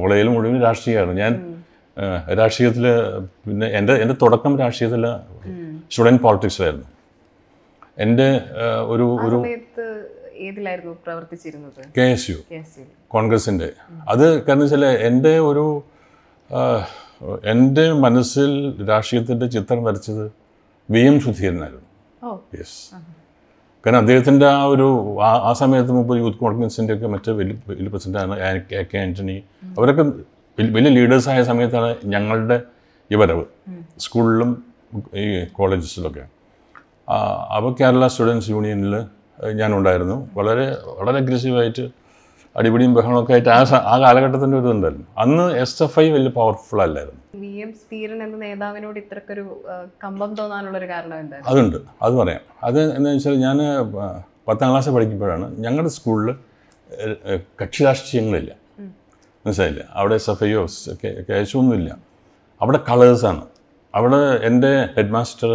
കോളേജിൽ മുഴുവൻ രാഷ്ട്രീയമാണ് ഞാൻ രാഷ്ട്രീയത്തിൽ പിന്നെ എൻ്റെ എൻ്റെ തുടക്കം രാഷ്ട്രീയത്തിൽ സ്റ്റുഡൻറ് പോളിറ്റിക്സിലായിരുന്നു എൻ്റെ ആ, ഒരു ആ ഒരു സമയത്ത് ഏതിലായിരുന്നു പ്രവർത്തിച്ചിരുന്നത് K S U K S U കോൺഗ്രസിൻ്റെ അത് കാരണം വെച്ചാൽ എൻ്റെ ഒരു ആ, എൻ്റെ മനസ്സിൽ രാഷ്ട്രീയത്തിൻ്റെ ചിത്രം വരച്ചത് വി എം സുധീരനായിരുന്നു ഓ യെസ് കാരണം അദ്ദേഹത്തിൻ്റെ ആ ഒരു ആ- ആ സമയത്ത് മുമ്പ് യൂത്ത് കോൺഗ്രസിൻ്റെ ഒക്കെ മറ്റ് വലിയ വലിയ പ്രസിഡൻ്റാണ് എ കെ ആൻ്റണി അവരൊക്കെ വലിയ- വലിയ ലീഡേഴ്സായ സമയത്താണ് ഞങ്ങളുടെ ഈ വരവ് സ്കൂളിലും ഈ കോളേജസിലൊക്കെ അപ്പോൾ കേരള സ്റ്റുഡൻസ് യൂണിയനിൽ ഞാനുണ്ടായിരുന്നു വളരെ വളരെ അഗ്രസീവായിട്ട് അടിപിടിയും ബഹളമൊക്കെ ആയിട്ട് ആ സ- ആ കാലഘട്ടത്തിൻ്റെ ഒരു ഇതുണ്ടായിരുന്നു അന്ന് എസ് എഫ് ഐ വലിയ പവർഫുൾ അല്ലായിരുന്നു വി എം സ്ഥീരൻ എന്ന നേതാവിനോട് ഇത്രക്കൊരു ആ, കമ്പം തോന്നാനുള്ള ഒരു കാരണം എന്തായിരുന്നു അതുണ്ട് അത് പറയാം അത് എന്താണെന്ന് വെച്ചാൽ ഞാൻ പത്താം ക്ലാസ് പഠിക്കുമ്പോഴാണ് ഞങ്ങളുടെ സ്കൂളിൽ കക്ഷി രാഷ്ട്രീയങ്ങളില്ല മനസ്സിലായില്ല അവിടെ എസ് എഫ് ഐയോ കേശവൊന്നുമില്ല അവിടെ കളേഴ്സാണ് അവിടെ എൻ്റെ ഹെഡ് മാസ്റ്റർ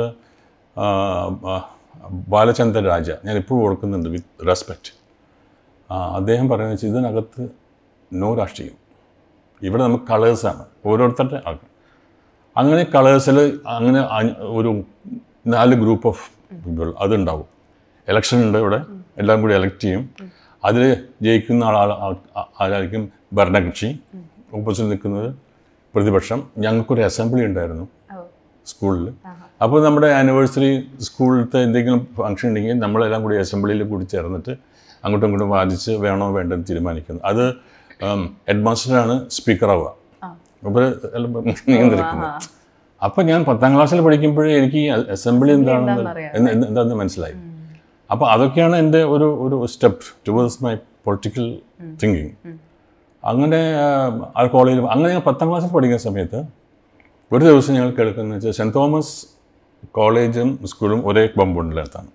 ബാലചന്ദ്ര രാജ ഞാൻ ഇപ്പോഴും ഓർക്കുന്നുണ്ട് വിത്ത് റെസ്പെക്റ്റ് അദ്ദേഹം പറയുന്നത് വെച്ചാൽ ഇതിനകത്ത് നോ രാഷ്ട്രീയം ഇവിടെ നമുക്ക് കളേഴ്സാണ് ഓരോരുത്തരുടെ ആൾക്കാർ അങ്ങനെ കളേഴ്സിൽ അങ്ങനെ അ- ഒരു നാല് ഗ്രൂപ്പ് ഓഫ് പീപ്പിൾ അതുണ്ടാവും ഇലക്ഷൻ ഉണ്ട് ഇവിടെ എല്ലാം കൂടി എലക്ട് ചെയ്യും അതിൽ ജയിക്കുന്ന ആൾ ആൾ- ആ- ആരായിരിക്കും ഭരണകക്ഷി ഓപ്പോസിറ്റ് നിൽക്കുന്നത് പ്രതിപക്ഷം ഞങ്ങൾക്കൊരു അസംബ്ലി ഉണ്ടായിരുന്നു ഓ സ്കൂളിൽ അപ്പോൾ നമ്മുടെ ആനിവേഴ്സറി സ്കൂളിലത്തെ എന്തെങ്കിലും ഫംഗ്ഷൻ ഉണ്ടെങ്കിൽ നമ്മളെല്ലാം കൂടി അസംബ്ലിയിൽ കൂടി ചേർന്നിട്ട് അങ്ങോട്ടും ഇങ്ങോട്ടും വാദിച്ച് വേണോ വേണ്ടെന്ന് തീരുമാനിക്കുന്നു അത് ഹെഡ് മാസ്റ്ററാണ് സ്പീക്കറാവുക ആ. അപ്പോൾ എല്ലാം നിയന്ത്രിക്കുന്നത് അപ്പം ഞാൻ പത്താം ക്ലാസ്സിൽ പഠിക്കുമ്പോഴേ എനിക്ക് ഈ അസംബ്ലി എന്താണെന്ന് എന്താണെന്നറിയാം. എന്ന് എന്ന് എന്താണെന്ന് മനസ്സിലായി അപ്പോൾ അതൊക്കെയാണ് എൻ്റെ ഒരു ഒരു step towards my political thinking അങ്ങനെ ആ, ആ കോളേജിൽ അങ്ങനെ ഞാൻ പത്താം ക്ലാസ്സിൽ പഠിക്കുന്ന സമയത്ത് ഒരു ദിവസം ഞങ്ങൾ കേൾക്കുന്നത് വെച്ചാൽ സെൻറ് തോമസ് കോളേജും സ്കൂളും ഒരേ കോമ്പൗണ്ടിനകത്താണ്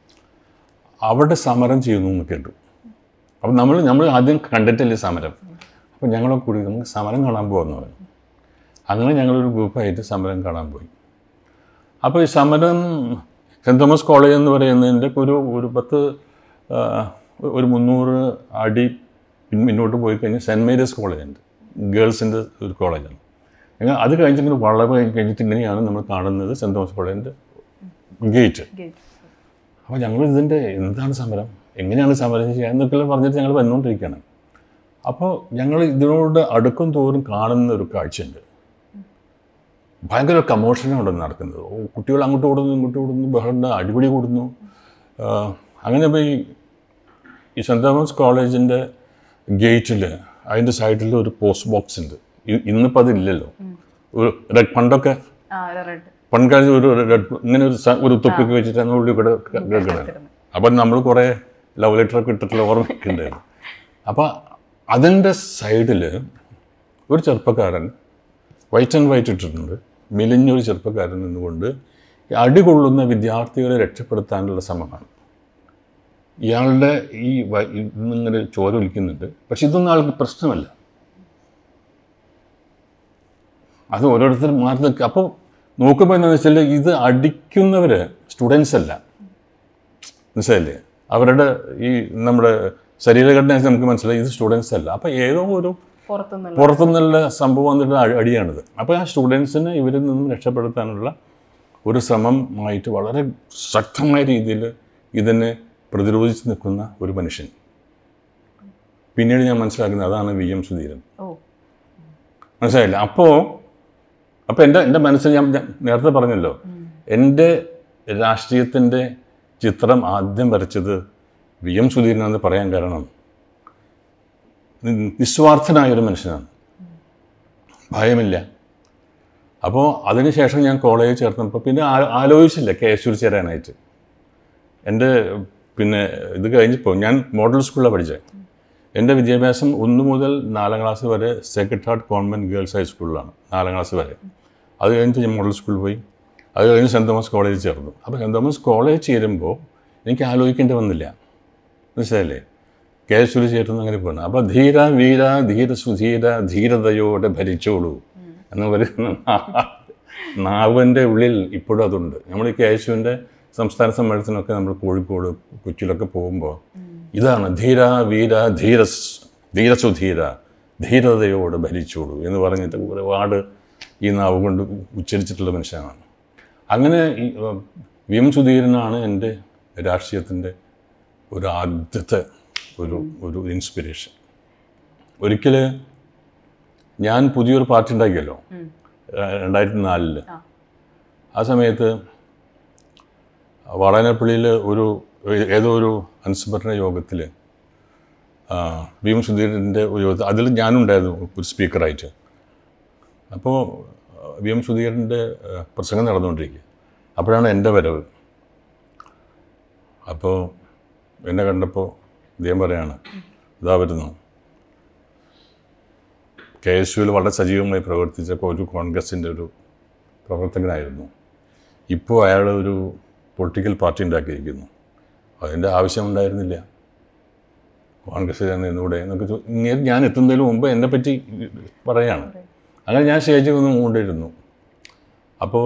അവിടെ സമരം ചെയ്യുന്നു എന്ന് കേട്ടു അപ്പം നമ്മൾ നമ്മൾ ആദ്യം കണ്ടിട്ടില്ലേ സമരം അപ്പം ഞങ്ങളൊക്കെ കൂടി നമുക്ക് സമരം കാണാൻ പോകുമെന്ന് പറഞ്ഞു അങ്ങനെ ഞങ്ങളൊരു ഗ്രൂപ്പായിട്ട് സമരം കാണാൻ പോയി അപ്പോൾ ഈ സമരം സെൻറ് തോമസ് കോളേജ് എന്ന് പറയുന്നതിൻ്റെ ഒരു ഒരു പത്ത് ആ, ഒരു മുന്നൂറ് അടി പിൻ- മുന്നോട്ട് പോയി കഴിഞ്ഞാൽ സെൻറ് മേരീസ് കോളേജ് ഉണ്ട് ഗേൾസിൻ്റെ ഒരു കോളേജാണ് അങ്ങനെ അത് കഴിഞ്ഞിട്ട് ഇങ്ങനെ വളരെ കഴിഞ്ഞിട്ട് ഇങ്ങനെയാണ് നമ്മൾ കാണുന്നത് സെൻറ് തോമസ് കോളേജിൻ്റെ ഗേറ്റ് ഗേറ്റ് അപ്പോൾ ഞങ്ങൾ ഇതിൻ്റെ എന്താണ് സമരം എങ്ങനെയാണ് സമരം ചെയ്യുക എന്നൊക്കെ പറഞ്ഞിട്ട് ഞങ്ങൾ വന്നുകൊണ്ടിരിക്കുകയാണ് അപ്പോൾ ഞങ്ങൾ ഇതിനോട് അടുക്കും തോറും കാണുന്ന ഒരു കാഴ്ചയുണ്ട് ഭയങ്കര കമോഷനാണ് അവിടെ നടക്കുന്നത് ഓ, കുട്ടികൾ അങ്ങോട്ട് ഓടുന്നു ഇങ്ങോട്ട് ഓടുന്നു ബഹളം അടിപിടി കൂടുന്നു ആ, അങ്ങനെ ഇപ്പോൾ ഈ ഈ സെൻറ് തോമസ് കോളേജിൻ്റെ ഗേറ്റിൽ അതിൻ്റെ സൈഡിൽ ഒരു പോസ്റ്റ് ബോക്സ് ഉണ്ട് ഇ- ഇന്നിപ്പോൾ അതില്ലല്ലോ ഒരു റെഡ് പണ്ടൊക്കെ ആ റെഡ് പൺകാലത്ത് ഒരു റെഡ് ഇങ്ങനെ ഒരു സ- ഒരു തൊപ്പിക്ക് വെച്ചിട്ടാണ് ഉള്ളിൽ കൂടെ കിടക്കുന്നത് അപ്പം നമ്മൾ കുറേ ലവ് ലെറ്ററൊക്കെ ഇട്ടിട്ടുള്ള ഓർമ്മയൊക്കെ ഉണ്ടായിരുന്നു അപ്പോൾ അതിൻ്റെ സൈഡിൽ ഒരു ചെറുപ്പക്കാരൻ വൈറ്റ് ആൻഡ് വൈറ്റ് ഇട്ടിട്ടുണ്ട് മെലിഞ്ഞൊരു ചെറുപ്പക്കാരൻ നിന്നുകൊണ്ട് ഈ അടികൊള്ളുന്ന വിദ്യാർത്ഥികളെ രക്ഷപ്പെടുത്താനുള്ള ശ്രമമാണ് ഇയാളുടെ ഈ വ- ഇന്നിങ്ങനെ ചോര ഒലിക്കുന്നുണ്ട് പക്ഷെ ഇതൊന്നും ആൾക്ക് പ്രശ്നമല്ല അത് ഓരോരുത്തർ മാറി നിൽക്കുക അപ്പോൾ നോക്കുമ്പോൾ എന്താണെന്ന് വെച്ചാൽ ഇത് അടിക്കുന്നവർ സ്റ്റുഡൻസ് അല്ല മനസ്സിലായില്ലേ അവരുടെ ഈ നമ്മുടെ ശരീരഘടന വെച്ച് നമുക്ക് മനസ്സിലായി ഇത് സ്റ്റുഡൻസ് അല്ല അപ്പോൾ ഏതോ ഒരു പുറത്തുനിന്നുള്ള പുറത്തുനിന്നുള്ള സംഭവം വന്നിട്ട് അടി- അടിയാണിത് അപ്പോൾ ആ സ്റ്റുഡൻസിനെ ഇവരിൽ നിന്നും രക്ഷപ്പെടുത്താനുള്ള ഒരു ശ്രമമായിട്ട് വളരെ ശക്തമായ രീതിയിൽ ഇതിനെ പ്രതിരോധിച്ച് നിൽക്കുന്ന ഒരു മനുഷ്യൻ പിന്നീട് ഞാൻ മനസ്സിലാക്കുന്നത് അതാണ് വി എം സുധീരൻ ഓ മനസ്സിലായില്ല അപ്പോൾ അപ്പോൾ എൻ്റെ എൻ്റെ മനസ്സിൽ ഞാൻ ഞാൻ നേരത്തെ പറഞ്ഞല്ലോ എൻ്റെ രാഷ്ട്രീയത്തിൻ്റെ ചിത്രം ആദ്യം വരച്ചത് വി എം സുധീരനാണെന്ന് പറയാൻ കാരണം നി- നിസ്വാർത്ഥനായൊരു മനുഷ്യനാണ് ഭയമില്ല അപ്പോൾ അതിനുശേഷം ഞാൻ കോളേജിൽ ചേർന്നപ്പോൾ പിന്നെ ആ- ആലോചിച്ചില്ല കെ എസ് ചേരാനായിട്ട് എൻ്റെ പിന്നെ ഇത് കഴിഞ്ഞപ്പോൾ ഞാൻ മോഡൽ സ്കൂളിലാണ് പഠിച്ചത് എൻ്റെ വിദ്യാഭ്യാസം ഒന്ന് മുതൽ നാലാം ക്ലാസ് വരെ സെക്രട്ട് ഹാർട്ട് കോൺവെൻറ്റ് ഗേൾസ് ഹൈസ്കൂളിലാണ് നാലാം ക്ലാസ് വരെ അത് കഴിഞ്ഞിട്ട് ഞാൻ മോഡൽ സ്കൂളിൽ പോയി അത് കഴിഞ്ഞ് സെൻറ് തോമസ് കോളേജിൽ ചേർന്നു അപ്പോൾ സെൻറ് തോമസ് കോളേജ് ചേരുമ്പോൾ എനിക്ക് ആലോചിക്കേണ്ടി വന്നില്ല മനസ്സിലായില്ലേ കെ എസ് ചേർന്ന് അങ്ങനെ പോകണം അപ്പോൾ ധീര വീര ധീര സുധീര ധീരതയോടെ ഭരിച്ചോളൂ എന്ന് പറയുന്ന നാവിൻ്റെ ഉള്ളിൽ ഇപ്പോഴും അതുണ്ട് നമ്മൾ ഈ കെ എസുവിൻ്റെ സംസ്ഥാന സമ്മേളനത്തിനൊക്കെ നമ്മൾ കോഴിക്കോട് കൊച്ചിയിലൊക്കെ പോകുമ്പോൾ ഇതാണ് ധീര വീര ധീര സ്- ധീര സുധീര ധീരതയോടെ ഭരിച്ചോളൂ എന്ന് പറഞ്ഞിട്ട് ഒരുപാട് ഈ നാവ് കൊണ്ട് ഉച്ചരിച്ചിട്ടുള്ള മനുഷ്യനാണ് അങ്ങനെ ഈ, ഏഹ്, വി എം സുധീരനാണ് എൻ്റെ രാഷ്ട്രീയത്തിൻ്റെ ഒരു ആദ്യത്തെ ഒരു ഒരു ഇൻസ്പിരേഷൻ ഒരിക്കൽ ഞാൻ പുതിയൊരു പാർട്ടി ഉണ്ടാക്കിയല്ലോ രണ്ടായിരത്തി നാലില് ആ. ആ സമയത്ത് വാടാനപ്പള്ളിയിൽ ഒരു ഏതോ ഒരു അനുസ്മരണ യോഗത്തിൽ വി എം സുധീരൻ്റെ ഒരു യോഗത്തിൽ അതിൽ ഞാനുണ്ടായിരുന്നു ഒരു സ്പീക്കറായിട്ട് അപ്പോൾ വി എം സുധീരൻ്റെ ആ, പ്രസംഗം നടന്നുകൊണ്ടിരിക്കുക അപ്പോഴാണ് എൻ്റെ വരവ് അപ്പോൾ എന്നെ കണ്ടപ്പോൾ അദ്ദേഹം പറയാണ് ഇതാ വരുന്നു കെ എസ് യുവിൽ വളരെ സജീവമായി പ്രവർത്തിച്ച ഒരു കോൺഗ്രസിൻ്റെ ഒരു പ്രവർത്തകനായിരുന്നു ഇപ്പോൾ അയാൾ ഒരു പൊളിറ്റിക്കൽ പാർട്ടി ഉണ്ടാക്കിയിരിക്കുന്നു അതിൻ്റെ ആവശ്യമുണ്ടായിരുന്നില്ല കോൺഗ്രസ് എന്നൂടെ എന്നൊക്കെ ചോ- ഇങ്ങനെ ഞാൻ എത്തുന്നതിന് മുമ്പ് എന്നെ പറ്റി പറയാണ് അങ്ങനെ ഞാൻ സ്റ്റേജിൽ ഒന്ന് കൊണ്ടിരുന്നു അപ്പോൾ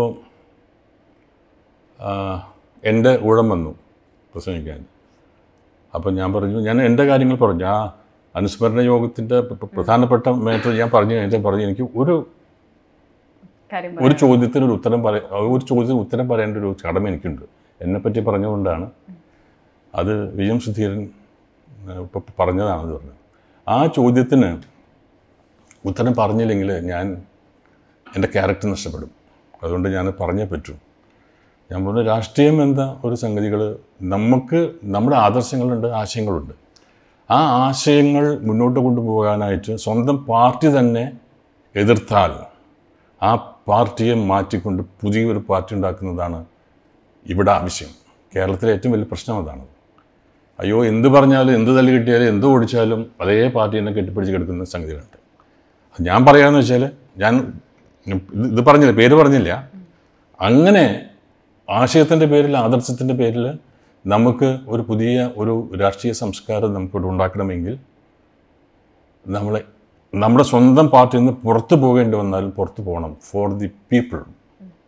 എൻ്റെ ഊഴം വന്നു പ്രസംഗിക്കാൻ അപ്പോൾ ഞാൻ പറഞ്ഞു ഞാൻ എൻ്റെ കാര്യങ്ങൾ പറഞ്ഞു ആ അനുസ്മരണ യോഗത്തിൻ്റെ പ്രധാനപ്പെട്ട മേറ്റർ ഞാൻ പറഞ്ഞു കഴിഞ്ഞിട്ട് പറഞ്ഞു എനിക്ക് ഒരു കാര്യം ഒരു ചോദ്യത്തിന് ഒരു ഉത്തരം പറ ഒരു ചോദ്യത്തിന് ഉത്തരം പറയേണ്ട ഒരു കടമ എനിക്കുണ്ട് എന്നെപ്പറ്റി പറഞ്ഞുകൊണ്ടാണ് അത് വി എം സുധീരൻ ഇപ്പോൾ പറഞ്ഞതാണെന്ന് പറഞ്ഞത് ആ ചോദ്യത്തിന് ഉത്തരം പറഞ്ഞില്ലെങ്കിൽ ഞാൻ എൻ്റെ ക്യാരക്ടർ നഷ്ടപ്പെടും അതുകൊണ്ട് ഞാൻ പറഞ്ഞേ പറ്റൂ ഞാൻ പറഞ്ഞു രാഷ്ട്രീയം എന്ന ഒരു സംഗതികൾ നമുക്ക് നമ്മുടെ ആദർശങ്ങളുണ്ട് ആശയങ്ങളുണ്ട് ആ ആശയങ്ങൾ മുന്നോട്ട് കൊണ്ടുപോകാനായിട്ട് സ്വന്തം പാർട്ടി തന്നെ എതിർത്താൽ ആ പാർട്ടിയെ മാറ്റിക്കൊണ്ട് പുതിയൊരു പാർട്ടി ഉണ്ടാക്കുന്നതാണ് ഇവിടെ ആവശ്യം കേരളത്തിലെ ഏറ്റവും വലിയ പ്രശ്നം അതാണ് അയ്യോ എന്ത് പറഞ്ഞാലും എന്ത് തല്ല് കിട്ടിയാലും എന്ത് ഓടിച്ചാലും അതേ പാർട്ടി തന്നെ കെട്ടിപ്പിടിച്ച് കിടക്കുന്ന സംഗതികളുണ്ട് അത് ഞാൻ പറയാമെന്ന് വെച്ചാൽ ഞാൻ ഇത് ഇത് പറഞ്ഞില്ല പേര് പറഞ്ഞില്ല അങ്ങനെ ആശയത്തിൻ്റെ പേരിൽ ആദർശത്തിൻ്റെ പേരിൽ നമുക്ക് ഒരു പുതിയ ഒരു രാഷ്ട്രീയ സംസ്കാരം നമുക്കിവിടെ ഉണ്ടാക്കണമെങ്കിൽ നമ്മളെ നമ്മുടെ സ്വന്തം പാർട്ടിയിൽ നിന്ന് പുറത്തു പോകേണ്ടി വന്നാലും പുറത്തു പോകണം ഫോർ ദി പീപ്പിൾ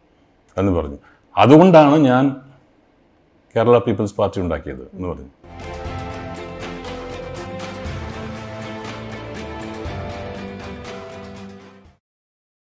എന്ന് പറഞ്ഞു അതുകൊണ്ടാണ് ഞാൻ കേരള പീപ്പിൾസ് പാർട്ടി ഉണ്ടാക്കിയത് എന്ന് പറഞ്ഞു